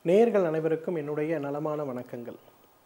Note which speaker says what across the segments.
Speaker 1: நேயர்கள் அனைவருக்கும் என்னுடைய நலமான வணக்கங்கள்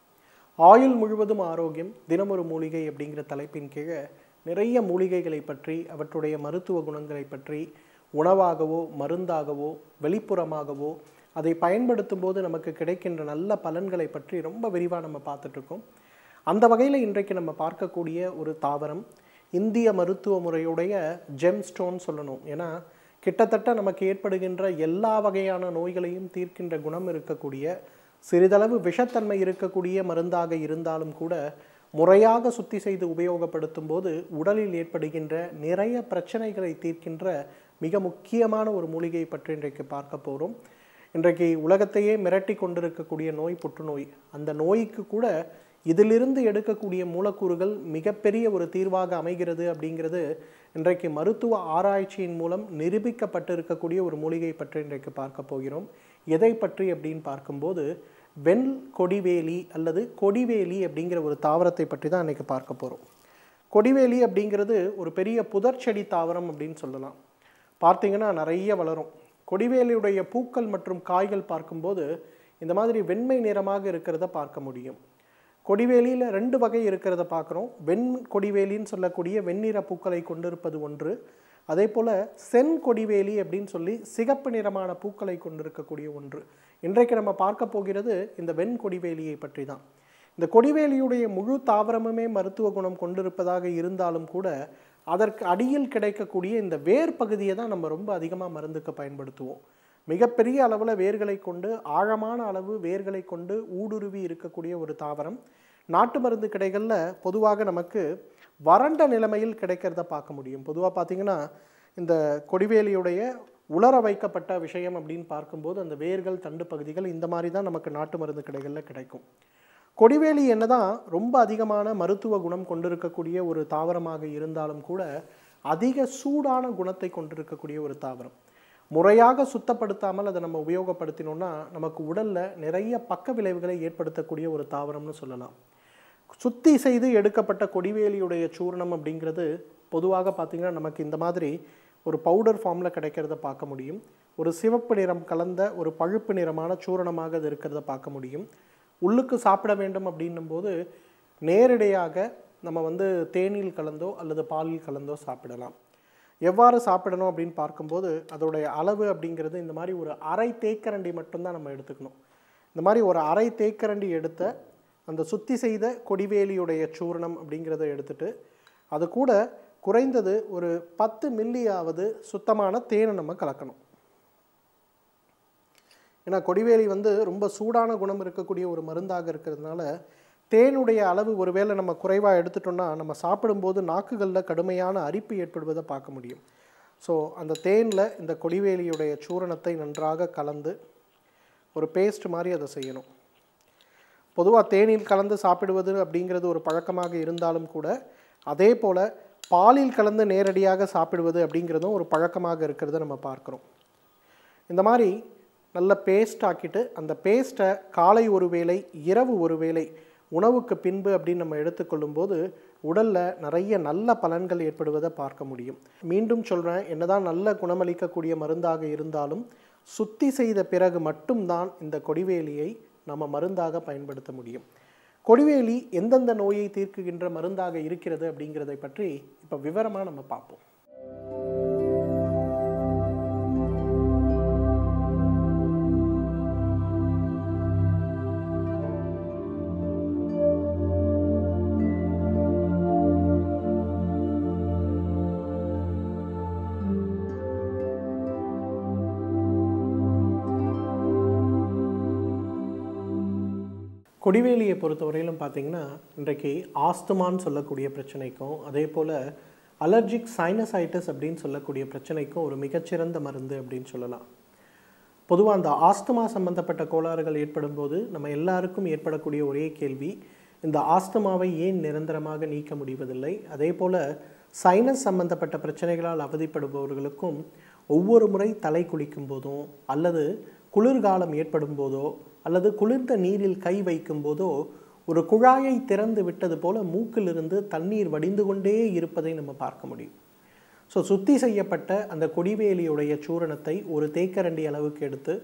Speaker 1: ஆயுள் முழுவதும் ஆரோக்கியம் தினமொரு மூலிகை அப்படிங்கிற தலைப்பின் கீழே நிறைய மூலிகைகளை பற்றி அவற்றுடைய மருத்துவ குணங்களை பற்றி உணவாகவோ மருந்தாகவோ வெளிப்புறமாகவோ அதை பயன்படுத்தும் போது நமக்கு கிடைக்கின்ற நல்ல பலன்களை பற்றி ரொம்ப விரிவாக நம்ம பார்த்துட்ருக்கோம் அந்த வகையில் இன்றைக்கு நம்ம பார்க்கக்கூடிய ஒரு தாவரம் இந்திய மருத்துவ முறையுடைய ஜெம் ஸ்டோன் சொல்லணும் ஏன்னா கிட்டத்தட்ட நமக்கு ஏற்படுகின்ற எல்லா வகையான நோய்களையும் தீர்க்கின்ற குணம் இருக்கக்கூடிய சிறிதளவு விஷத்தன்மை இருக்கக்கூடிய மருந்தாக இருந்தாலும் கூட முறையாக சுத்தி செய்து உபயோகப்படுத்தும் போது உடலில் ஏற்படுகின்ற நிறைய பிரச்சனைகளை தீர்க்கின்ற மிக முக்கியமான ஒரு மூலிகை பற்றி இன்றைக்கு பார்க்க போகிறோம் இன்றைக்கு உலகத்தையே மிரட்டி கொண்டிருக்கக்கூடிய நோய் புற்றுநோய் அந்த நோய்க்கு கூட இதிலிருந்து எடுக்கக்கூடிய மூலக்கூறுகள் மிகப்பெரிய ஒரு தீர்வாக அமைகிறது அப்படிங்கிறது இன்றைக்கு மருத்துவ ஆராய்ச்சியின் மூலம் நிரூபிக்கப்பட்டு இருக்கக்கூடிய ஒரு மூலிகை பற்றி இன்றைக்கு பார்க்க போகிறோம் எதை பற்றி அப்படின்னு பார்க்கும்போது வெண் கொடிவேலி அல்லது கொடிவேலி அப்படிங்கிற ஒரு தாவரத்தை பற்றி தான் இன்றைக்கி பார்க்க போகிறோம் கொடிவேலி அப்படிங்கிறது ஒரு பெரிய புதர்ச்செடி தாவரம் அப்படின்னு சொல்லலாம் பார்த்தீங்கன்னா நிறைய வளரும் கொடிவேலியுடைய பூக்கள் மற்றும் காய்கள் பார்க்கும்போது இந்த மாதிரி வெண்மை நிறமாக இருக்கிறத பார்க்க முடியும் கொடிவேலியில் ரெண்டு வகை இருக்கிறத பார்க்குறோம் வெண் கொடிவேலின்னு சொல்லக்கூடிய வெண்ணிற பூக்களை கொண்டிருப்பது ஒன்று அதே போல் சென் கொடிவேலி அப்படின்னு சொல்லி சிகப்பு நிறமான பூக்களை கொண்டிருக்கக்கூடிய ஒன்று இன்றைக்கு நம்ம பார்க்க போகிறது இந்த வெண் கொடிவேலியை பற்றி தான் இந்த கொடிவேலியுடைய முழு தாவரமுமே மருத்துவ குணம் கொண்டிருப்பதாக இருந்தாலும் கூட அதற்கு அடியில் கிடைக்கக்கூடிய இந்த வேர் பகுதியை தான் நம்ம ரொம்ப அதிகமாக மருந்துக்கு பயன்படுத்துவோம் மிகப்பெரிய அளவில் வேர்களை கொண்டு ஆழமான அளவு வேர்களை கொண்டு ஊடுருவி இருக்கக்கூடிய ஒரு தாவரம் நாட்டு மருந்து கடைகளில் பொதுவாக நமக்கு வறண்ட நிலைமையில் கிடைக்கிறத பார்க்க முடியும் பொதுவாக பார்த்தீங்கன்னா இந்த கொடிவேலியுடைய உலர வைக்கப்பட்ட விஷயம் அப்படின்னு பார்க்கும்போது அந்த வேர்கள் தண்டு பகுதிகள் இந்த மாதிரி தான் நமக்கு நாட்டு மருந்து கடைகளில் கிடைக்கும் கொடிவேலி என்னதான் ரொம்ப அதிகமான மருத்துவ குணம் கொண்டிருக்கக்கூடிய ஒரு தாவரமாக இருந்தாலும் கூட அதிக சூடான குணத்தை கொண்டிருக்கக்கூடிய ஒரு தாவரம் முறையாக சுத்தப்படுத்தாமல் அதை நம்ம உபயோகப்படுத்தினோம்னா நமக்கு உடலில் நிறைய பக்க விளைவுகளை ஏற்படுத்தக்கூடிய ஒரு தாவரம்னு சொல்லலாம் சுத்தி செய்து எடுக்கப்பட்ட கொடிவேலியுடைய சூர்ணம் அப்படிங்கிறது பொதுவாக பார்த்திங்கன்னா நமக்கு இந்த மாதிரி ஒரு பவுடர் ஃபார்மில் கிடைக்கிறத பார்க்க முடியும் ஒரு சிவப்பு நிறம் கலந்த ஒரு பழுப்பு நிறமான சூரணமாக அது இருக்கிறத பார்க்க முடியும் உள்ளுக்கு சாப்பிட வேண்டும் அப்படின்னும் போது நேரடியாக நம்ம வந்து தேனில் கலந்தோ அல்லது பாலில் கலந்தோ சாப்பிடலாம் எவ்வாறு சாப்பிடணும் அப்படின்னு பார்க்கும்போது அதோடைய அளவு அப்படிங்கிறது இந்த மாதிரி ஒரு அரை தேக்கரண்டி மட்டும்தான் நம்ம எடுத்துக்கணும் இந்த மாதிரி ஒரு அரை தேக்கரண்டி எடுத்த அந்த சுத்தி செய்த கொடிவேலியுடைய சூர்ணம் அப்படிங்கிறத எடுத்துட்டு அது கூட குறைந்தது ஒரு பத்து மில்லியாவது சுத்தமான தேனை நம்ம கலக்கணும் ஏன்னா கொடிவேலி வந்து ரொம்ப சூடான குணம் இருக்கக்கூடிய ஒரு மருந்தாக இருக்கிறதுனால தேனுடைய அளவு ஒருவேளை நம்ம குறைவாக எடுத்துட்டோம்னா நம்ம சாப்பிடும்போது நாக்குகளில் கடுமையான அரிப்பு ஏற்படுவதை பார்க்க முடியும் ஸோ அந்த தேனில் இந்த கொடிவேலியுடைய சூரணத்தை நன்றாக கலந்து ஒரு பேஸ்ட் மாதிரி அதை செய்யணும் பொதுவாக தேனில் கலந்து சாப்பிடுவது அப்படிங்கிறது ஒரு பழக்கமாக இருந்தாலும் கூட அதே போல் பாலில் கலந்து நேரடியாக சாப்பிடுவது அப்படிங்கிறதும் ஒரு பழக்கமாக இருக்கிறத நம்ம பார்க்குறோம் இந்த மாதிரி நல்ல பேஸ்ட் ஆக்கிட்டு அந்த பேஸ்ட்டை காலை ஒரு வேளை இரவு ஒரு வேளை உணவுக்கு பின்பு அப்படின்னு நம்ம எடுத்துக்கொள்ளும் போது உடலில் நிறைய நல்ல பலன்கள் ஏற்படுவதை பார்க்க முடியும் மீண்டும் சொல்கிறேன் என்னதான் நல்ல குணமளிக்கக்கூடிய மருந்தாக இருந்தாலும் சுத்தி செய்த பிறகு மட்டும்தான் இந்த கொடிவேலியை நம்ம மருந்தாக பயன்படுத்த முடியும் கொடிவேலி எந்தெந்த நோயை தீர்க்குகின்ற மருந்தாக இருக்கிறது அப்படிங்கிறதை பற்றி இப்போ விவரமாக நம்ம பார்ப்போம் கொடிவேலியை பொறுத்தவரையிலும் பார்த்தீங்கன்னா இன்றைக்கு ஆஸ்துமான்னு சொல்லக்கூடிய பிரச்சனைக்கும் அதே போல் அலர்ஜிக் சைனசைட்டிஸ் அப்படின்னு சொல்லக்கூடிய பிரச்சனைக்கும் ஒரு மிகச்சிறந்த மருந்து அப்படின்னு சொல்லலாம் பொதுவாக அந்த ஆஸ்துமா சம்பந்தப்பட்ட கோளாறுகள் ஏற்படும் போது நம்ம எல்லாருக்கும் ஏற்படக்கூடிய ஒரே கேள்வி இந்த ஆஸ்துமாவை ஏன் நிரந்தரமாக நீக்க முடிவதில்லை அதே போல் சைனஸ் சம்பந்தப்பட்ட பிரச்சனைகளால் அவதிப்படுபவர்களுக்கும் ஒவ்வொரு முறை தலை குளிக்கும் போதும் அல்லது குளிர்காலம் ஏற்படும் போதோ அல்லது குளிர்ந்த நீரில் கை வைக்கும் போதோ ஒரு குழாயை திறந்து விட்டது போல மூக்கிலிருந்து தண்ணீர் வடிந்து கொண்டே இருப்பதை நம்ம பார்க்க முடியும் ஸோ சுத்தி செய்யப்பட்ட அந்த கொடிவேலியுடைய சூரணத்தை ஒரு தேக்கரண்டி அளவுக்கு எடுத்து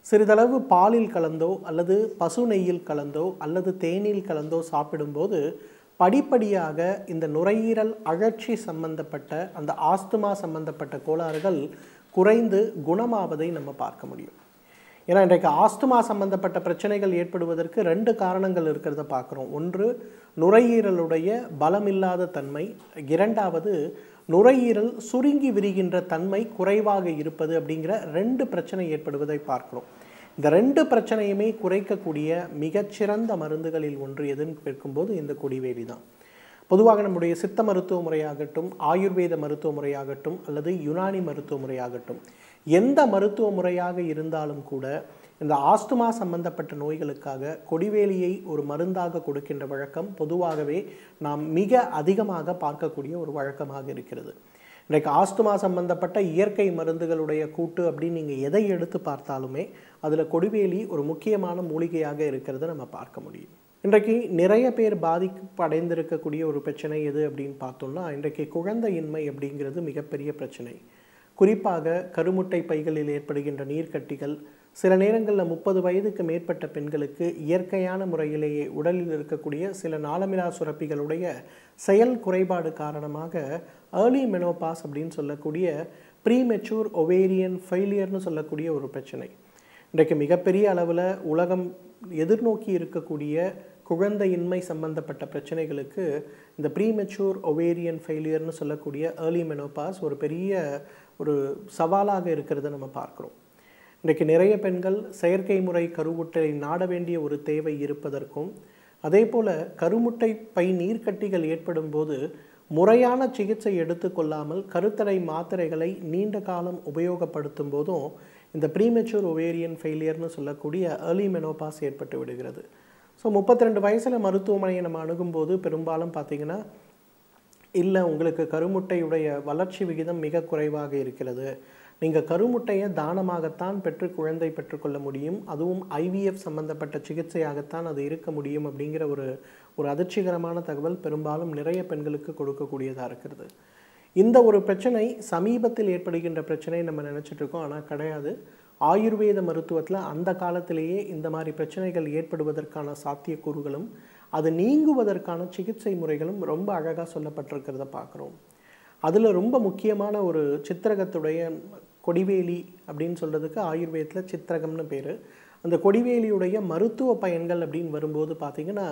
Speaker 1: சிறிதளவு பாலில் கலந்தோ அல்லது பசு நெய்யில் கலந்தோ அல்லது தேனில் கலந்தோ சாப்பிடும்போது படிப்படியாக இந்த நுரையீரல் அழற்சி சம்பந்தப்பட்ட அந்த ஆஸ்துமா சம்பந்தப்பட்ட கோளாறுகள் குறைந்து குணமாவதை நம்ம பார்க்க முடியும் ஏன்னா இன்றைக்கு ஆஸ்துமா சம்பந்தப்பட்ட பிரச்சனைகள் ஏற்படுவதற்கு ரெண்டு காரணங்கள் இருக்கிறத பார்க்குறோம் ஒன்று நுரையீரலுடைய பலமில்லாத தன்மை இரண்டாவது நுரையீரல் சுருங்கி விரிகின்ற தன்மை குறைவாக இருப்பது அப்படிங்கிற ரெண்டு பிரச்சனை ஏற்படுவதை பார்க்கிறோம் இந்த ரெண்டு பிரச்சனையுமே குறைக்கக்கூடிய மிகச்சிறந்த மருந்துகளில் ஒன்று எதுன்னு கேட்கும்போது இந்த கொடிவேலி தான் பொதுவாக நம்முடைய சித்த மருத்துவ முறையாகட்டும் ஆயுர்வேத மருத்துவ முறையாகட்டும் அல்லது யுனானி மருத்துவ முறையாகட்டும் எந்த மருத்துவ முறையாக இருந்தாலும் கூட இந்த ஆஸ்துமா சம்பந்தப்பட்ட நோய்களுக்காக கொடிவேலியை ஒரு மருந்தாக கொடுக்கின்ற வழக்கம் பொதுவாகவே நாம் மிக அதிகமாக பார்க்கக்கூடிய ஒரு வழக்கமாக இருக்கிறது இன்றைக்கு ஆஸ்துமா சம்பந்தப்பட்ட இயற்கை மருந்துகளுடைய கூட்டு அப்படின்னு நீங்கள் எதை எடுத்து பார்த்தாலுமே அதில் கொடிவேலி ஒரு முக்கியமான மூலிகையாக இருக்கிறத நம்ம பார்க்க முடியும் இன்றைக்கு நிறைய பேர் பாதிப்படைந்திருக்கக்கூடிய ஒரு பிரச்சனை எது அப்படின்னு பார்த்தோம்னா இன்றைக்கு குழந்தையின்மை அப்படிங்கிறது மிகப்பெரிய பிரச்சனை குறிப்பாக கருமுட்டை பைகளில் ஏற்படுகின்ற நீர்க்கட்டிகள் சில நேரங்களில் முப்பது வயதுக்கு மேற்பட்ட பெண்களுக்கு இயற்கையான முறையிலேயே உடலில் இருக்கக்கூடிய சில நாளமிலா சுரப்பிகளுடைய செயல் குறைபாடு காரணமாக ஏர்லி மெனோபாஸ் அப்படின்னு சொல்லக்கூடிய ப்ரீமெச்சூர் ஒவேரியன் ஃபெயிலியர்னு சொல்லக்கூடிய ஒரு பிரச்சனை இன்றைக்கு மிகப்பெரிய அளவில் உலகம் எதிர்நோக்கி இருக்கக்கூடிய குழந்தையின்மை சம்பந்தப்பட்ட பிரச்சனைகளுக்கு இந்த ப்ரீமெச்சூர் ஒவேரியன் ஃபெயிலியர்னு சொல்லக்கூடிய ஏர்லி மெனோபாஸ் ஒரு பெரிய ஒரு சவாலாக இருக்கிறத நம்ம பார்க்குறோம் இன்றைக்கு நிறைய பெண்கள் செயற்கை முறை கருவுட்டை நாட வேண்டிய ஒரு தேவை இருப்பதற்கும் அதே போல் கருமுட்டை பை நீர்க்கட்டிகள் ஏற்படும் போது முறையான சிகிச்சை எடுத்துக்கொள்ளாமல் கருத்தடை மாத்திரைகளை நீண்ட காலம் உபயோகப்படுத்தும் போதும் இந்த ப்ரீமெச்சூர் ஒவேரியன் ஃபெயிலியர்னு சொல்லக்கூடிய ஏர்லி மெனோபாஸ் ஏற்பட்டு விடுகிறது ஸோ முப்பத்தி ரெண்டு வயசில் மருத்துவமனையை நம்ம அணுகும்போது பெரும்பாலும் பார்த்திங்கன்னா இல்லை உங்களுக்கு கருமுட்டையுடைய வளர்ச்சி விகிதம் மிக குறைவாக இருக்கிறது நீங்கள் கருமுட்டையை தானமாகத்தான் பெற்று குழந்தை பெற்றுக்கொள்ள முடியும் அதுவும் ஐவிஎஃப் சம்பந்தப்பட்ட சிகிச்சையாகத்தான் அது இருக்க முடியும் அப்படிங்கிற ஒரு ஒரு அதிர்ச்சிகரமான தகவல் பெரும்பாலும் நிறைய பெண்களுக்கு கொடுக்கக்கூடியதாக இருக்கிறது இந்த ஒரு பிரச்சனை சமீபத்தில் ஏற்படுகின்ற பிரச்சனை நம்ம நினச்சிட்டு இருக்கோம் ஆனால் கிடையாது ஆயுர்வேத மருத்துவத்தில் அந்த காலத்திலேயே இந்த மாதிரி பிரச்சனைகள் ஏற்படுவதற்கான சாத்தியக்கூறுகளும் அது நீங்குவதற்கான சிகிச்சை முறைகளும் ரொம்ப அழகாக சொல்லப்பட்டிருக்கிறத பார்க்குறோம் அதில் ரொம்ப முக்கியமான ஒரு சித்திரகத்துடைய கொடிவேலி அப்படின்னு சொல்கிறதுக்கு ஆயுர்வேதத்தில் சித்திரகம்னு பேர் அந்த கொடிவேலியுடைய மருத்துவ பயன்கள் அப்படின்னு வரும்போது பார்த்திங்கன்னா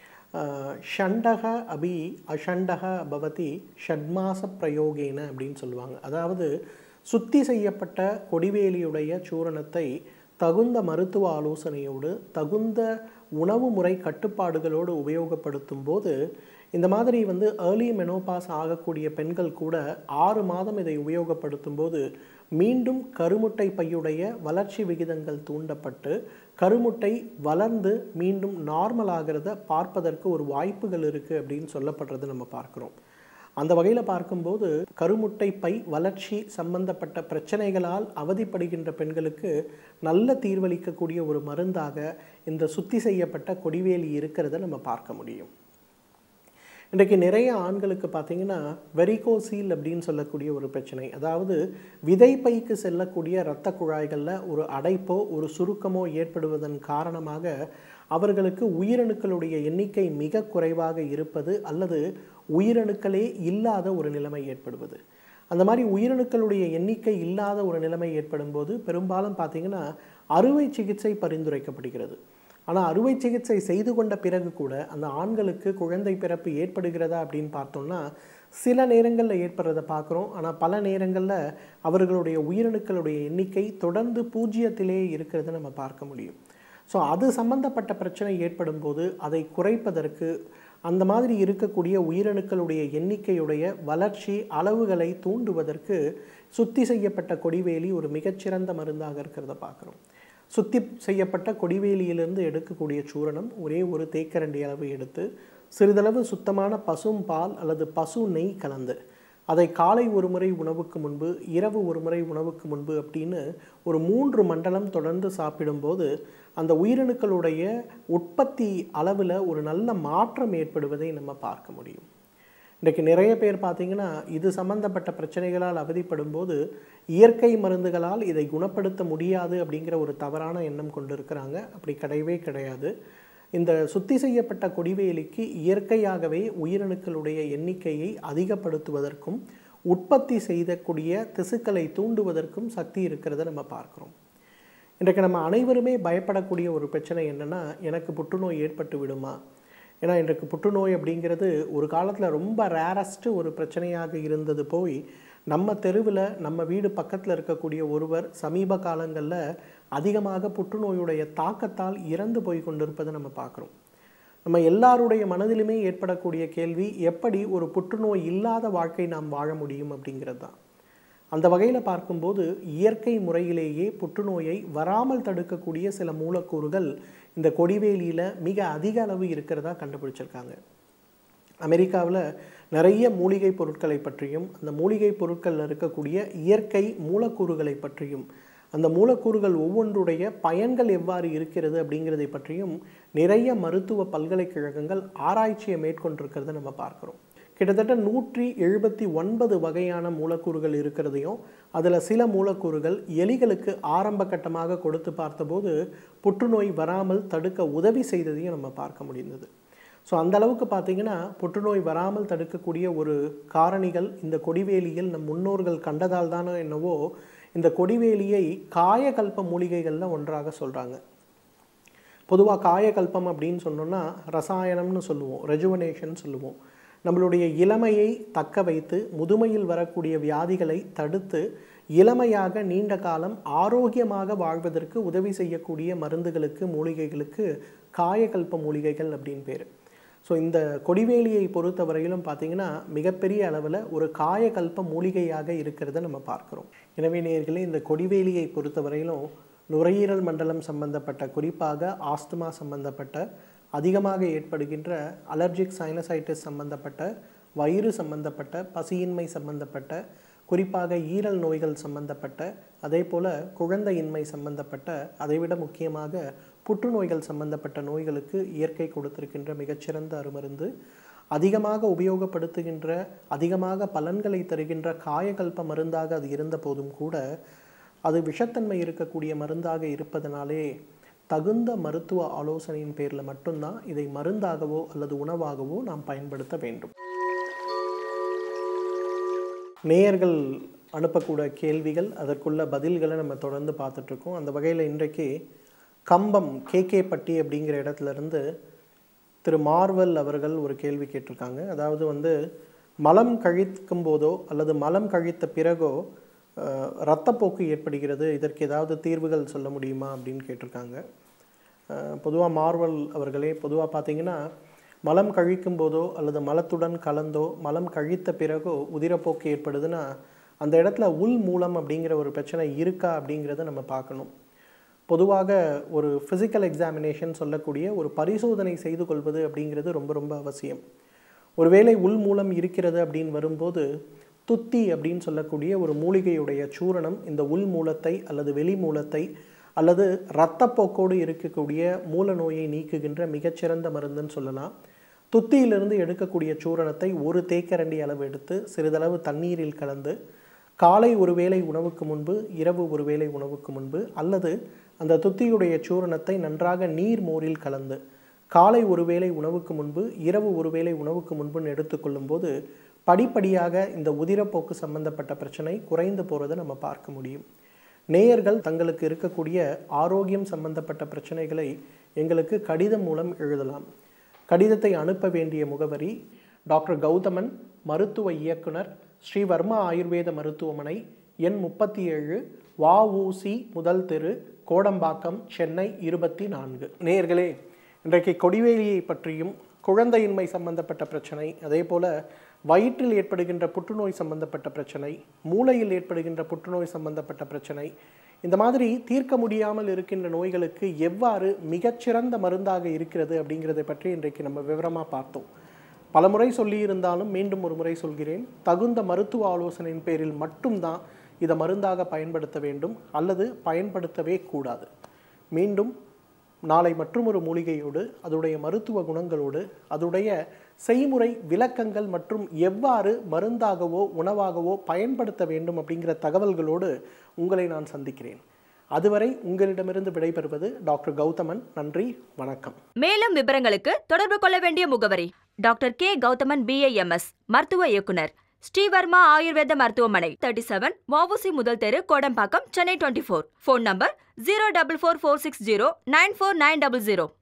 Speaker 1: ஷண்டக அபி அஷண்டக பவதி ஷட்மாச பிரயோகேன அப்படின்னு சொல்லுவாங்க அதாவது சுத்தி செய்யப்பட்ட கொடிவேலியுடைய சூரணத்தை தகுந்த மருத்துவ ஆலோசனையோடு தகுந்த உணவு முறை கட்டுப்பாடுகளோடு உபயோகப்படுத்தும் போது இந்த மாதிரி வந்து ஏர்லி மெனோபாஸ் ஆகக்கூடிய பெண்கள் கூட ஆறு மாதம் இதை உபயோகப்படுத்தும் போது மீண்டும் கருமுட்டை பையுடைய வளர்ச்சி விகிதங்கள் தூண்டப்பட்டு கருமுட்டை வளர்ந்து மீண்டும் நார்மல் ஆகிறத பார்ப்பதற்கு ஒரு வாய்ப்புகள் இருக்குது அப்படின்னு சொல்லப்படுறது நம்ம பார்க்குறோம் அந்த வகையில் பார்க்கும்போது கருமுட்டை பை வளர்ச்சி சம்பந்தப்பட்ட பிரச்சனைகளால் அவதிப்படுகின்ற பெண்களுக்கு நல்ல தீர்வளிக்கக்கூடிய ஒரு மருந்தாக இந்த சுத்தி செய்யப்பட்ட கொடிவேலி இருக்கிறத நம்ம பார்க்க முடியும் இன்றைக்கு நிறைய ஆண்களுக்கு பார்த்தீங்கன்னா வெரிகோசீல் அப்படின்னு சொல்லக்கூடிய ஒரு பிரச்சனை அதாவது விதைப்பைக்கு செல்லக்கூடிய இரத்த குழாய்களில் ஒரு அடைப்போ ஒரு சுருக்கமோ ஏற்படுவதன் காரணமாக அவர்களுக்கு உயிரணுக்களுடைய எண்ணிக்கை மிக குறைவாக இருப்பது அல்லது உயிரணுக்களே இல்லாத ஒரு நிலைமை ஏற்படுவது அந்த மாதிரி உயிரணுக்களுடைய எண்ணிக்கை இல்லாத ஒரு நிலைமை ஏற்படும் போது பெரும்பாலும் பார்த்தீங்கன்னா அறுவை சிகிச்சை பரிந்துரைக்கப்படுகிறது ஆனால் அறுவை சிகிச்சை செய்து கொண்ட பிறகு கூட அந்த ஆண்களுக்கு குழந்தை பிறப்பு ஏற்படுகிறதா அப்படின்னு பார்த்தோம்னா சில நேரங்களில் ஏற்படுறதை பார்க்குறோம் ஆனால் பல நேரங்களில் அவர்களுடைய உயிரணுக்களுடைய எண்ணிக்கை தொடர்ந்து பூஜ்ஜியத்திலே இருக்கிறத நம்ம பார்க்க முடியும் ஸோ அது சம்பந்தப்பட்ட பிரச்சனை ஏற்படும் போது அதை குறைப்பதற்கு அந்த மாதிரி இருக்கக்கூடிய உயிரணுக்களுடைய எண்ணிக்கையுடைய வளர்ச்சி அளவுகளை தூண்டுவதற்கு சுத்தி செய்யப்பட்ட கொடிவேலி ஒரு மிகச்சிறந்த மருந்தாக இருக்கிறத பார்க்குறோம் சுத்தி செய்யப்பட்ட கொடிவேலியிலிருந்து எடுக்கக்கூடிய சூரணம் ஒரே ஒரு தேக்கரண்டி அளவு எடுத்து சிறிதளவு சுத்தமான பசும் பால் அல்லது பசு நெய் கலந்து அதை காலை ஒரு முறை உணவுக்கு முன்பு இரவு ஒரு முறை உணவுக்கு முன்பு அப்படின்னு ஒரு மூன்று மண்டலம் தொடர்ந்து சாப்பிடும்போது அந்த உயிரணுக்களுடைய உற்பத்தி அளவில் ஒரு நல்ல மாற்றம் ஏற்படுவதை நம்ம பார்க்க முடியும் இன்றைக்கு நிறைய பேர் பார்த்தீங்கன்னா இது சம்பந்தப்பட்ட பிரச்சனைகளால் அவதிப்படும் போது இயற்கை மருந்துகளால் இதை குணப்படுத்த முடியாது அப்படிங்கிற ஒரு தவறான எண்ணம் கொண்டு இருக்கிறாங்க அப்படி கிடையவே கிடையாது இந்த சுத்தி செய்யப்பட்ட கொடிவேலிக்கு இயற்கையாகவே உயிரணுக்களுடைய எண்ணிக்கையை அதிகப்படுத்துவதற்கும் உற்பத்தி செய்யக்கூடிய திசுக்களை தூண்டுவதற்கும் சக்தி இருக்கிறத நம்ம பார்க்குறோம் இன்றைக்கு நம்ம அனைவருமே பயப்படக்கூடிய ஒரு பிரச்சனை என்னென்னா எனக்கு புற்றுநோய் ஏற்பட்டு விடுமா ஏன்னா இன்றைக்கு புற்றுநோய் அப்படிங்கிறது ஒரு காலத்தில் ரொம்ப ரேரஸ்ட்டு ஒரு பிரச்சனையாக இருந்தது போய் நம்ம தெருவில் நம்ம வீடு பக்கத்தில் இருக்கக்கூடிய ஒருவர் சமீப காலங்களில் அதிகமாக புற்றுநோயுடைய தாக்கத்தால் இறந்து போய் கொண்டிருப்பதை நம்ம பார்க்குறோம் நம்ம எல்லாருடைய மனதிலுமே ஏற்படக்கூடிய கேள்வி எப்படி ஒரு புற்றுநோய் இல்லாத வாழ்க்கை நாம் வாழ முடியும் அப்படிங்கிறது தான் அந்த வகையில் பார்க்கும்போது இயற்கை முறையிலேயே புற்றுநோயை வராமல் தடுக்கக்கூடிய சில மூலக்கூறுகள் இந்த கொடிவேலியில் மிக அதிக அளவு இருக்கிறதா கண்டுபிடிச்சிருக்காங்க அமெரிக்காவில் நிறைய மூலிகை பொருட்களை பற்றியும் அந்த மூலிகை பொருட்களில் இருக்கக்கூடிய இயற்கை மூலக்கூறுகளை பற்றியும் அந்த மூலக்கூறுகள் ஒவ்வொன்றுடைய பயன்கள் எவ்வாறு இருக்கிறது அப்படிங்கிறதை பற்றியும் நிறைய மருத்துவ பல்கலைக்கழகங்கள் ஆராய்ச்சியை மேற்கொண்டிருக்கிறத நம்ம பார்க்குறோம் கிட்டத்தட்ட நூற்றி எழுபத்தி ஒன்பது வகையான மூலக்கூறுகள் இருக்கிறதையும் அதில் சில மூலக்கூறுகள் எலிகளுக்கு ஆரம்ப கட்டமாக கொடுத்து பார்த்தபோது புற்றுநோய் வராமல் தடுக்க உதவி செய்ததையும் நம்ம பார்க்க முடிந்தது ஸோ அந்த அளவுக்கு பார்த்தீங்கன்னா புற்றுநோய் வராமல் தடுக்கக்கூடிய ஒரு காரணிகள் இந்த கொடிவேலியில் நம் முன்னோர்கள் கண்டதால் தானோ என்னவோ இந்த கொடிவேலியை காயகல்ப மூலிகைகளில் ஒன்றாக சொல்கிறாங்க பொதுவாக காயகல்பம் அப்படின்னு சொன்னோன்னா ரசாயனம்னு சொல்லுவோம் ரெஜுவனேஷன் சொல்லுவோம் நம்மளுடைய இளமையை தக்க வைத்து முதுமையில் வரக்கூடிய வியாதிகளை தடுத்து இளமையாக நீண்ட காலம் ஆரோக்கியமாக வாழ்வதற்கு உதவி செய்யக்கூடிய மருந்துகளுக்கு மூலிகைகளுக்கு காயகல்ப மூலிகைகள் அப்படின்னு பேர் ஸோ இந்த கொடிவேலியை பொறுத்தவரையிலும் பார்த்தீங்கன்னா மிகப்பெரிய அளவில் ஒரு காயகல்ப மூலிகையாக இருக்கிறத நம்ம பார்க்குறோம் எனவே நேர்களே இந்த கொடிவேலியை பொறுத்தவரையிலும் நுரையீரல் மண்டலம் சம்பந்தப்பட்ட குறிப்பாக ஆஸ்துமா சம்பந்தப்பட்ட அதிகமாக ஏற்படுகின்ற அலர்ஜிக் சைனசைட்டிஸ் சம்பந்தப்பட்ட வயிறு சம்பந்தப்பட்ட பசியின்மை சம்பந்தப்பட்ட குறிப்பாக ஈரல் நோய்கள் சம்பந்தப்பட்ட அதே போல் குழந்தையின்மை சம்பந்தப்பட்ட அதைவிட முக்கியமாக புற்றுநோய்கள் சம்பந்தப்பட்ட நோய்களுக்கு இயற்கை கொடுத்திருக்கின்ற மிகச்சிறந்த அருமருந்து அதிகமாக உபயோகப்படுத்துகின்ற அதிகமாக பலன்களை தருகின்ற காயகல்ப மருந்தாக அது இருந்த போதும் கூட அது விஷத்தன்மை இருக்கக்கூடிய மருந்தாக இருப்பதனாலே தகுந்த மருத்துவ ஆலோசனையின் பேரில் மட்டும்தான் இதை மருந்தாகவோ அல்லது உணவாகவோ நாம் பயன்படுத்த வேண்டும் நேயர்கள் அனுப்பக்கூட கேள்விகள் அதற்குள்ள பதில்களை நம்ம தொடர்ந்து பார்த்துட்ருக்கோம் அந்த வகையில் இன்றைக்கு கம்பம் கேகே பட்டி அப்படிங்கிற இடத்துல இருந்து திரு மார்வல் அவர்கள் ஒரு கேள்வி கேட்டிருக்காங்க அதாவது வந்து மலம் கழிக்கும் போதோ அல்லது மலம் கழித்த பிறகோ அஹ், இரத்தப்போக்கு ஏற்படுகிறது இதற்கு ஏதாவது தீர்வுகள் சொல்ல முடியுமா அப்படின்னு கேட்டிருக்காங்க பொதுவாக மார்வல் அவர்களே பொதுவாக பார்த்தீங்கன்னா மலம் கழிக்கும் போதோ அல்லது மலத்துடன் கலந்தோ மலம் கழித்த பிறகோ உதிரப்போக்கு ஏற்படுதுன்னா அந்த இடத்துல உள் மூலம் அப்படிங்கிற ஒரு பிரச்சனை இருக்கா அப்படிங்கிறத நம்ம பார்க்கணும் பொதுவாக ஒரு ஃபிசிக்கல் எக்ஸாமினேஷன் சொல்லக்கூடிய ஒரு பரிசோதனை செய்து கொள்வது அப்படிங்கிறது ரொம்ப ரொம்ப அவசியம் ஒருவேளை உள் மூலம் இருக்கிறது அப்படின்னு வரும்போது துத்தி அப்படின்னு சொல்லக்கூடிய ஒரு மூலிகையுடைய சூரணம் இந்த உள் மூலத்தை அல்லது வெளி மூலத்தை அல்லது இரத்தப்போக்கோடு இருக்கக்கூடிய மூல நோயை நீக்குகின்ற மிகச்சிறந்த மருந்துன்னு சொல்லலாம் துத்தியிலிருந்து எடுக்கக்கூடிய சூரணத்தை ஒரு தேக்கரண்டி அளவு எடுத்து சிறிதளவு தண்ணீரில் கலந்து காலை ஒருவேளை உணவுக்கு முன்பு இரவு ஒருவேளை உணவுக்கு முன்பு அல்லது அந்த துத்தியுடைய சூரணத்தை நன்றாக நீர் மோரில் கலந்து காலை ஒருவேளை உணவுக்கு முன்பு இரவு ஒருவேளை உணவுக்கு முன்புன்னு எடுத்துக்கொள்ளும் போது படிப்படியாக இந்த உதிரப்போக்கு சம்பந்தப்பட்ட பிரச்சனை குறைந்து போகிறதை நம்ம பார்க்க முடியும் நேயர்கள் தங்களுக்கு இருக்கக்கூடிய ஆரோக்கியம் சம்பந்தப்பட்ட பிரச்சனைகளை எங்களுக்கு கடிதம் மூலம் எழுதலாம் கடிதத்தை அனுப்ப வேண்டிய முகவரி டாக்டர் கௌதமன் மருத்துவ இயக்குனர் ஸ்ரீவர்மா ஆயுர்வேத மருத்துவமனை எண் முப்பத்தி ஏழு வஉசி முதல் தெரு கோடம்பாக்கம் சென்னை இருபத்தி நான்கு நேயர்களே இன்றைக்கு கொடிவேலியை பற்றியும் குழந்தையின்மை சம்பந்தப்பட்ட பிரச்சனை அதே போல வயிற்றில் ஏற்படுகின்ற புற்றுநோய் சம்பந்தப்பட்ட பிரச்சனை மூளையில் ஏற்படுகின்ற புற்றுநோய் சம்பந்தப்பட்ட பிரச்சனை இந்த மாதிரி தீர்க்க முடியாமல் இருக்கின்ற நோய்களுக்கு எவ்வாறு மிகச்சிறந்த மருந்தாக இருக்கிறது அப்படிங்கிறதை பற்றி இன்றைக்கு நம்ம விவரமாக பார்த்தோம் பலமுறை சொல்லியிருந்தாலும் மீண்டும் ஒரு முறை சொல்கிறேன் தகுந்த மருத்துவ ஆலோசனையின் பேரில் மட்டும்தான் இதை மருந்தாக பயன்படுத்த வேண்டும் அல்லது பயன்படுத்தவே கூடாது மீண்டும் நாளை மற்றொரு மூலிகையோடு அதோடைய மருத்துவ குணங்களோடு அதோடைய செய்முறை விளக்கங்கள் மற்றும் எவ்வாறு மருந்தாகவோ உணவாகவோ பயன்படுத்த வேண்டும் அப்படிங்கிற தகவல்களோடு உங்களை நான் சந்திக்கிறேன் அதுவரை உங்களிடமிருந்து விடைபெறுவது டாக்டர் கௌதமன் நன்றி வணக்கம்
Speaker 2: மேலும் விவரங்களுக்கு தொடர்பு கொள்ள வேண்டிய முகவரி டாக்டர் கே கௌதமன் பிஏஎம்எஸ் மருத்துவ இயக்குனர் ஸ்ரீவர்மா ஆயுர்வேத மருத்துவமனை தேர்ட்டி செவன் வஉசி முதல் தெரு Kodambakkam Chennai twenty four phone number zero double four four six zero nine four nine double zero